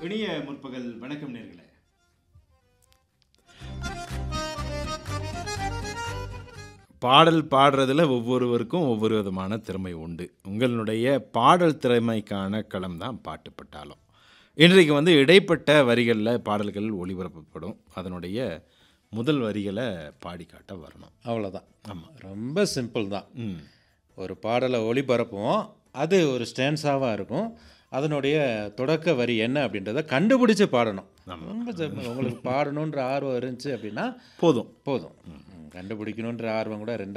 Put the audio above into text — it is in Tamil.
இனிய முற்பகல் வணக்கம் நேர்களே பாடல் பாடுறதுல ஒவ்வொருவருக்கும் ஒவ்வொரு விதமான திறமை உண்டு உங்களுடைய பாடல் திறமைக்கான களம் தான் பாட்டு பட்டாளம் இன்றைக்கு வந்து இடைப்பட்ட வரிகளில் பாடல்கள் ஒளிபரப்பப்படும் அதனுடைய முதல் வரிகளை பாடி காட்ட வரணும் அவ்வளோதான் ஆமாம் ரொம்ப சிம்பிள் தான் ம் ஒரு பாடலை ஒளிபரப்புவோம் அது ஒரு ஸ்டான்ஸாவாக இருக்கும் அதனுடைய தொடக்க வரி என்ன அப்படின்றத கண்டுபிடிச்சு பாடணும் ரொம்ப simple. உங்களுக்கு பாடணுன்ற ஆர்வம் இருந்துச்சு அப்படின்னா போதும் போதும் ம், கண்டுபிடிக்கணுன்ற ஆர்வம் கூட ரெண்டு